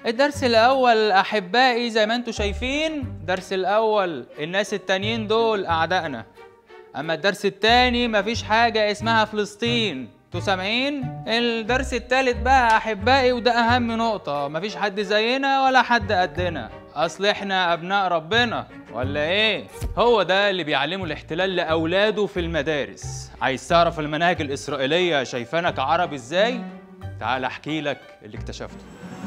الدرس الأول أحبائي زي ما انتم شايفين الدرس الأول الناس التانيين دول أعدائنا أما الدرس التاني مفيش حاجة اسمها فلسطين انتوا سامعين؟ الدرس التالت بقى أحبائي وده أهم نقطة مفيش حد زينا ولا حد قدنا أصل إحنا أبناء ربنا ولا إيه؟ هو ده اللي بيعلمه الاحتلال لأولاده في المدارس عايز تعرف المناهج الإسرائيلية شايفانا كعرب إزاي؟ تعال أحكي لك اللي اكتشفته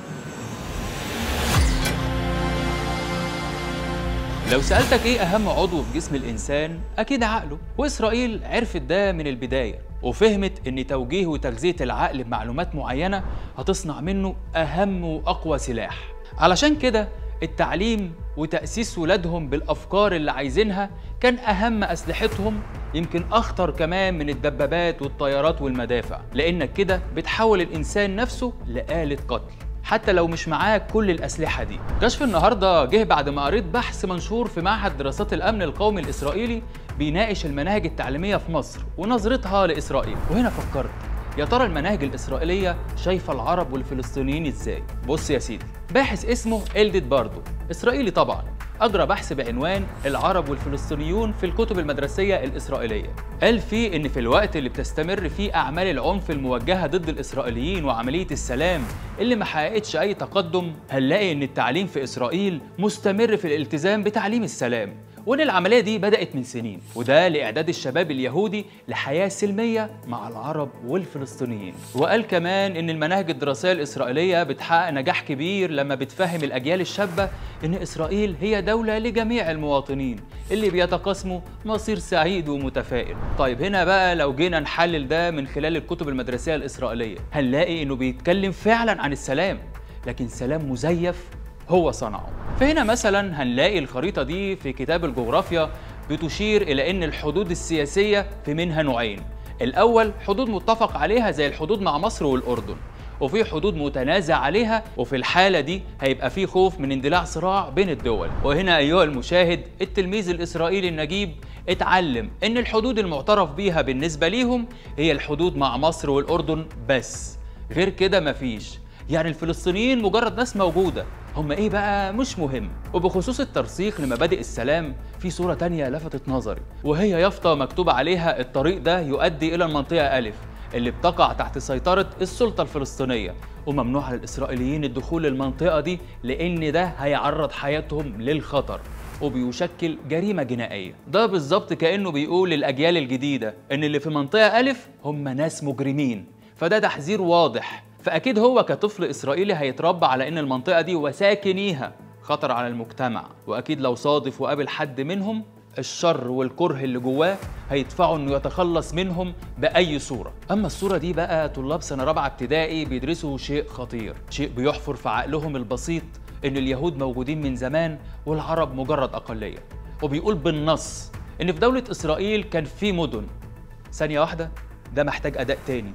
لو سألتك إيه أهم عضو في جسم الإنسان؟ أكيد عقله، وإسرائيل عرفت ده من البداية، وفهمت إن توجيه وتغذية العقل بمعلومات معينة هتصنع منه أهم وأقوى سلاح. علشان كده التعليم وتأسيس ولادهم بالأفكار اللي عايزينها كان أهم أسلحتهم يمكن أخطر كمان من الدبابات والطيارات والمدافع، لأنك كده بتحول الإنسان نفسه لآلة قتل. حتى لو مش معاك كل الأسلحة دي كشف النهاردة جه بعد ما قريت بحث منشور في معهد دراسات الأمن القومي الإسرائيلي بيناقش المناهج التعليمية في مصر ونظرتها لإسرائيل وهنا فكرت يا ترى المناهج الإسرائيلية شايفة العرب والفلسطينيين إزاي؟ بص يا سيدي باحث اسمه إلدت باردو إسرائيلي طبعا أجرى بحث بعنوان العرب والفلسطينيون في الكتب المدرسية الإسرائيلية قال فيه إن في الوقت اللي بتستمر فيه أعمال العنف الموجهة ضد الإسرائيليين وعملية السلام اللي ما حققتش أي تقدم هنلاقي إن التعليم في إسرائيل مستمر في الالتزام بتعليم السلام وإن العملية دي بدأت من سنين وده لإعداد الشباب اليهودي لحياة سلمية مع العرب والفلسطينيين وقال كمان إن المناهج الدراسية الإسرائيلية بتحقق نجاح كبير لما بتفهم الأجيال الشابة إن إسرائيل هي دولة لجميع المواطنين اللي بيتقاسموا مصير سعيد ومتفائل طيب هنا بقى لو جينا نحلل ده من خلال الكتب المدرسية الإسرائيلية هنلاقي إنه بيتكلم فعلا عن السلام لكن سلام مزيف هو صنعه فهنا مثلا هنلاقي الخريطة دي في كتاب الجغرافيا بتشير إلى أن الحدود السياسية في منها نوعين الأول حدود متفق عليها زي الحدود مع مصر والأردن وفي حدود متنازع عليها وفي الحالة دي هيبقى في خوف من اندلاع صراع بين الدول وهنا أيها المشاهد التلميذ الإسرائيلي النجيب اتعلم ان الحدود المعترف بيها بالنسبة ليهم هي الحدود مع مصر والأردن بس غير كده مفيش يعني الفلسطينيين مجرد ناس موجودة هم ايه بقى مش مهم وبخصوص الترسيخ لمبادئ السلام في صورة تانية لفتت نظري وهي يافطة مكتوب عليها الطريق ده يؤدي إلى المنطقة ألف اللي بتقع تحت سيطرة السلطة الفلسطينية وممنوع على الإسرائيليين الدخول للمنطقة دي لأن ده هيعرض حياتهم للخطر وبيشكل جريمة جنائية ده بالظبط كأنه بيقول للأجيال الجديدة إن اللي في منطقة ألف هم ناس مجرمين فده تحذير واضح فأكيد هو كطفل إسرائيلي هيتربى على إن المنطقة دي وساكنيها خطر على المجتمع وأكيد لو صادف وقابل حد منهم الشر والكره اللي جواه هيدفعه انه يتخلص منهم باي صوره اما الصوره دي بقى طلاب سنه رابعه ابتدائي بيدرسوا شيء خطير شيء بيحفر في عقلهم البسيط ان اليهود موجودين من زمان والعرب مجرد اقليه وبيقول بالنص ان في دوله اسرائيل كان في مدن ثانيه واحده ده محتاج اداء تاني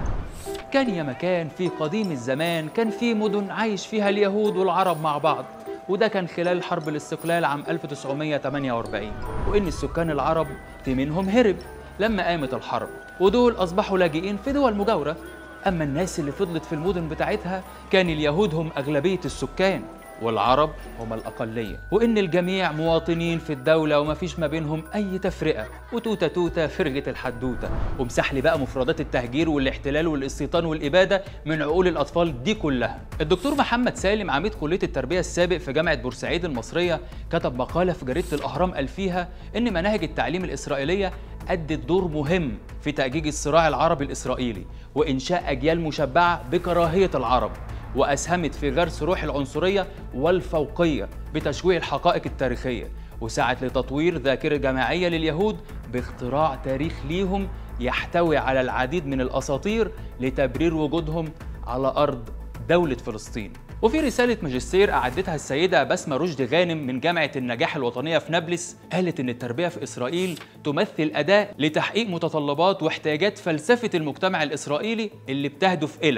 كان يا مكان في قديم الزمان كان في مدن عايش فيها اليهود والعرب مع بعض وده كان خلال حرب الاستقلال عام 1948 وإن السكان العرب في منهم هرب لما قامت الحرب ودول أصبحوا لاجئين في دول مجاورة أما الناس اللي فضلت في المدن بتاعتها كان اليهود هم أغلبية السكان والعرب هم الأقلية وإن الجميع مواطنين في الدولة ومفيش ما بينهم أي تفرقة وتوتة توتة فرقة الحدوتة ومسح لي بقى مفردات التهجير والاحتلال والاستيطان والإبادة من عقول الأطفال دي كلها الدكتور محمد سالم عميد كلية التربية السابق في جامعة بورسعيد المصرية كتب مقالة في جريدة الأهرام قال فيها إن مناهج التعليم الإسرائيلية أدت دور مهم في تأجيج الصراع العربي الإسرائيلي وإنشاء أجيال مشبعة بكراهية العرب وأسهمت في غرس روح العنصرية والفوقية بتشويه الحقائق التاريخية وسعت لتطوير ذاكرة جماعية لليهود باختراع تاريخ ليهم يحتوي على العديد من الأساطير لتبرير وجودهم على أرض دولة فلسطين وفي رسالة ماجستير أعدتها السيدة بسمة رشدي غانم من جامعة النجاح الوطنية في نابلس قالت إن التربية في إسرائيل تمثل أداة لتحقيق متطلبات واحتياجات فلسفة المجتمع الإسرائيلي اللي بتهدف إلى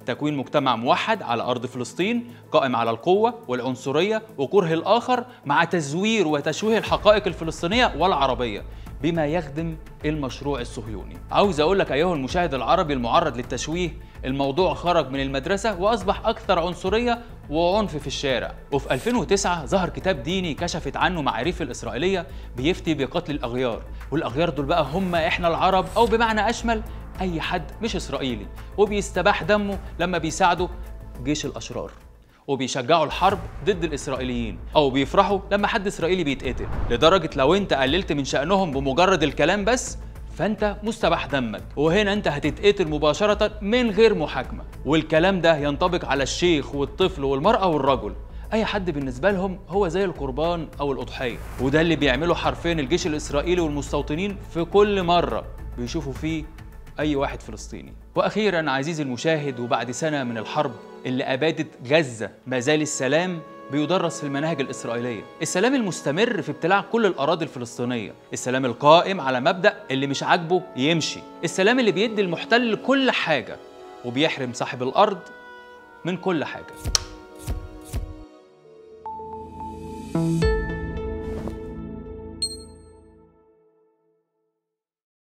تكوين مجتمع موحد على أرض فلسطين قائم على القوة والعنصرية وكره الآخر مع تزوير وتشويه الحقائق الفلسطينية والعربية بما يخدم المشروع الصهيوني عاوز أقول لك أيها المشاهد العربي المعرض للتشويه الموضوع خرج من المدرسة وأصبح أكثر عنصرية وعنف في الشارع وفي 2009 ظهر كتاب ديني كشفت عنه معاريف الإسرائيلية بيفتي بقتل الأغيار والأغيار دول بقى هم إحنا العرب أو بمعنى أشمل أي حد مش إسرائيلي وبيستباح دمه لما بيساعدوا جيش الأشرار وبيشجعوا الحرب ضد الإسرائيليين أو بيفرحوا لما حد إسرائيلي بيتقتل لدرجة لو أنت قللت من شأنهم بمجرد الكلام بس فانت مستباح دمك وهنا انت هتتقتل مباشره من غير محاكمه والكلام ده ينطبق على الشيخ والطفل والمراه والرجل اي حد بالنسبه لهم هو زي القربان او الاضحيه وده اللي بيعمله حرفيا الجيش الاسرائيلي والمستوطنين في كل مره بيشوفوا فيه اي واحد فلسطيني واخيرا عزيزي المشاهد وبعد سنه من الحرب اللي ابادت غزه ما زال السلام بيدرس في المناهج الإسرائيلية السلام المستمر في ابتلاع كل الأراضي الفلسطينية السلام القائم على مبدأ اللي مش عاجبه يمشي السلام اللي بيدي المحتل كل حاجة وبيحرم صاحب الأرض من كل حاجة